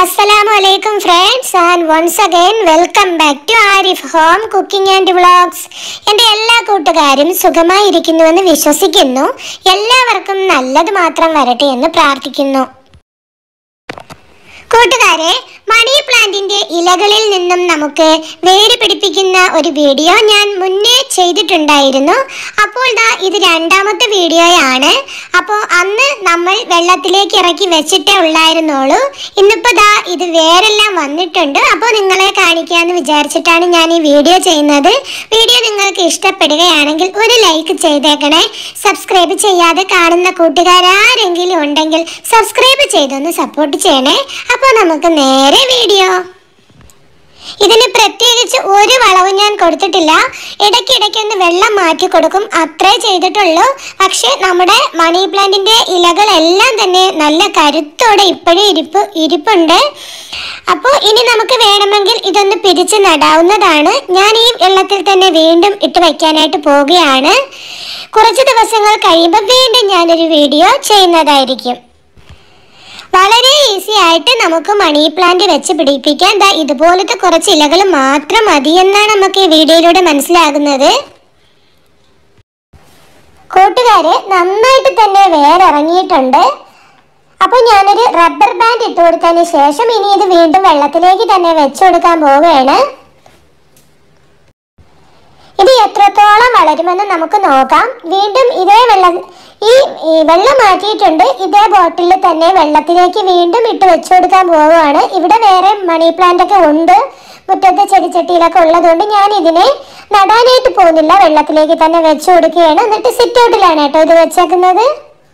അസ്സലാമു അലൈക്കും friends and once again welcome back to Arif home cooking and vlogs എൻ്റെ എല്ലാ കൂട്ടുകാരും സുഖമായിരിക്കുന്നുവെന്ന് വിശ്വസിക്കുന്നു എല്ലാവർക്കും നല്ലത് മാത്രം വരട്ടെ എന്ന് പ്രാർത്ഥിക്കുന്നു കൂട്ടുകാരെ മണി പ്ലാന്റിന്റെ ഇലകളിൽ നിന്നും നമുക്ക് വേര് പിടിപ്പിക്കുന്ന ഒരു വീഡിയോ ഞാൻ മുന്നേ ചെയ്തിട്ടുണ്ടായിരുന്നു അപ്പോൾ ദാ ഇത് രണ്ടാമത്തെ വീഡിയോയാണ് അപ്പോൾ അന്ന് നമ്മൾ വെള്ളത്തിലേക്ക് ഇറക്കി വെച്ചിട്ടേ ഉള്ളായിരുന്നുള്ളൂ ഇന്നിപ്പോൾ ദാ ഇത് വേരെല്ലാം വന്നിട്ടുണ്ട് അപ്പോൾ നിങ്ങളെ കാണിക്കാമെന്ന് വിചാരിച്ചിട്ടാണ് ഞാൻ ഈ വീഡിയോ ചെയ്യുന്നത് വീഡിയോ നിങ്ങൾക്ക് ഇഷ്ടപ്പെടുകയാണെങ്കിൽ ഒരു ലൈക്ക് ചെയ്തേക്കണേ സബ്സ്ക്രൈബ് ചെയ്യാതെ കാണുന്ന കൂട്ടുകാരാരെങ്കിലും ഉണ്ടെങ്കിൽ സബ്സ്ക്രൈബ് ചെയ്തൊന്ന് സപ്പോർട്ട് ചെയ്യണേ അപ്പോൾ നമുക്ക് നേരെ വീഡിയോ ഇതിന് പ്രത്യേകിച്ച് ഒരു വളവും ഞാൻ കൊടുത്തിട്ടില്ല ഇടയ്ക്കിടയ്ക്ക് ഒന്ന് വെള്ളം മാറ്റി കൊടുക്കും അത്രേ ചെയ്തിട്ടുള്ളൂ പക്ഷെ നമ്മുടെ മണി പ്ലാന്റിന്റെ ഇലകളെല്ലാം തന്നെ നല്ല കരുത്തോടെ ഇപ്പോഴും ഇരിപ്പ് ഇരിപ്പുണ്ട് അപ്പോൾ ഇനി നമുക്ക് വേണമെങ്കിൽ ഇതൊന്ന് പിരിച്ച് നടാവുന്നതാണ് ഞാൻ ഈ വെള്ളത്തിൽ തന്നെ വീണ്ടും ഇട്ട് വയ്ക്കാനായിട്ട് പോവുകയാണ് കുറച്ച് ദിവസങ്ങൾ കഴിയുമ്പോൾ വീണ്ടും ഞാനൊരു വീഡിയോ ചെയ്യുന്നതായിരിക്കും വളരെ ഈസി ആയിട്ട് നമുക്ക് മണി പ്ലാന്റ് വെച്ച് പിടിപ്പിക്കാൻ ദാ ഇതുപോലത്തെ കുറച്ച് ഇലകൾ മാത്രം മതി എന്നാണ് നമുക്ക് ഈ വീഡിയോയിലൂടെ മനസ്സിലാകുന്നത് കൂട്ടുകാരെ നന്നായിട്ട് തന്നെ വേരിറങ്ങിയിട്ടുണ്ട് അപ്പൊ ഞാനൊരു റബ്ബർ ബാൻഡ് ഇട്ട് കൊടുത്തതിന് ശേഷം ഇനി ഇത് വീണ്ടും വെള്ളത്തിലേക്ക് തന്നെ വെച്ചു കൊടുക്കാൻ പോവുകയാണ് ഇത് എത്രത്തോളം വളരുമെന്ന് നമുക്ക് നോക്കാം വീണ്ടും ഇതേ വെള്ളം ഈ ഈ വെള്ളം മാറ്റിയിട്ടുണ്ട് ഇതേ ബോട്ടിലിൽ തന്നെ വെള്ളത്തിലേക്ക് വീണ്ടും ഇട്ട് വെച്ചു കൊടുക്കാൻ പോവുകയാണ് ഇവിടെ വേറെ മണി പ്ലാന്റ് ഒക്കെ ഉണ്ട് മുറ്റത്തെ ചെടിച്ചട്ടിയിലൊക്കെ ഉള്ളതുകൊണ്ട് ഞാൻ ഇതിനെ നടാനായിട്ട് പോകുന്നില്ല വെള്ളത്തിലേക്ക് തന്നെ വെച്ചു കൊടുക്കുകയാണ് എന്നിട്ട് സിറ്റ് ഔട്ടിലാണ് കേട്ടോ ഇത് വെച്ചേക്കുന്നത്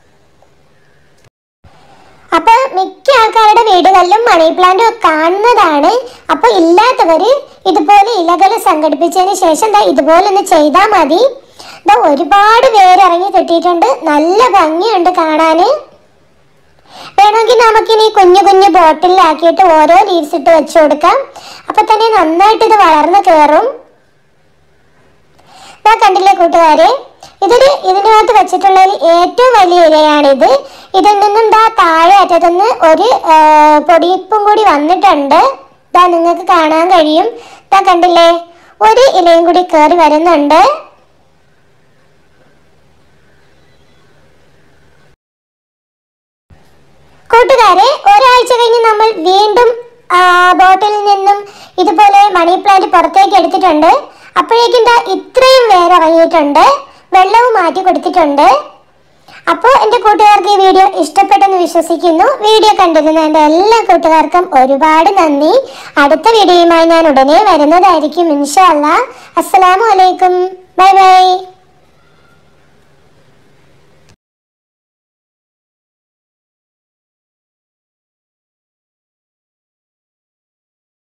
അപ്പൊ മിക്ക ആൾക്കാരുടെ വീടുകളിലും മണി പ്ലാന്റ് കാണുന്നതാണ് അപ്പൊ ഇല്ലാത്തവര് ഇതുപോലെ ഇലകൾ സംഘടിപ്പിച്ചതിന് ശേഷം ദാ ഇതുപോലെ ഒന്ന് ചെയ്താൽ മതി ദാ ഒരുപാട് പേരിറങ്ങി കിട്ടിയിട്ടുണ്ട് നല്ല ഭംഗിയുണ്ട് കാണാന് വേണമെങ്കിൽ നമുക്കിനി കുഞ്ഞു കുഞ്ഞു ബോട്ടിലാക്കിയിട്ട് ഓരോ ലീവ്സ് ഇട്ട് വെച്ചു കൊടുക്കാം അപ്പൊ തന്നെ നന്നായിട്ട് ഇത് വളർന്നു കയറും ഞാൻ കണ്ടില്ലേ കൂട്ടുകാരെ ഇതൊരു ഇതിനകത്ത് വെച്ചിട്ടുള്ളതിൽ ഏറ്റവും വലിയ ഇലയാണിത് ഇതിൽ നിന്നും ദാ താഴെ അറ്റത്തുനിന്ന് ഒരു ആ, പൊടിയിപ്പും കൂടി വന്നിട്ടുണ്ട് ദാ നിങ്ങൾക്ക് കാണാൻ കഴിയും ദാ കണ്ടില്ലേ ഒരു ഇലയും കൂടി കയറി വരുന്നുണ്ട് കൂട്ടുകാരെ ഒരാഴ്ച കഴിഞ്ഞ് നമ്മൾ വീണ്ടും ആ, ബോട്ടിലിൽ നിന്നും ഇതുപോലെ മണി പ്ലാന്റ് പുറത്തേക്ക് എടുത്തിട്ടുണ്ട് അപ്പോഴേക്കും ദാ ഇത്രയും വേരിറങ്ങിയിട്ടുണ്ട് വെള്ളവും മാറ്റി കൊടുത്തിട്ടുണ്ട് അപ്പോൾ എൻ്റെ കൂട്ടുകാർക്ക് ഈ വീഡിയോ ഇഷ്ടപ്പെട്ടെന്ന് വിശ്വസിക്കുന്നു വീഡിയോ കണ്ടിരുന്ന എൻ്റെ എല്ലാ കൂട്ടുകാർക്കും ഒരുപാട് നന്ദി അടുത്ത വീഡിയോയുമായി ഞാൻ ഉടനെ വരുന്നതായിരിക്കും ഇൻഷാ അല്ലാ അസ്സലാമു അലൈക്കും ബൈ ബൈ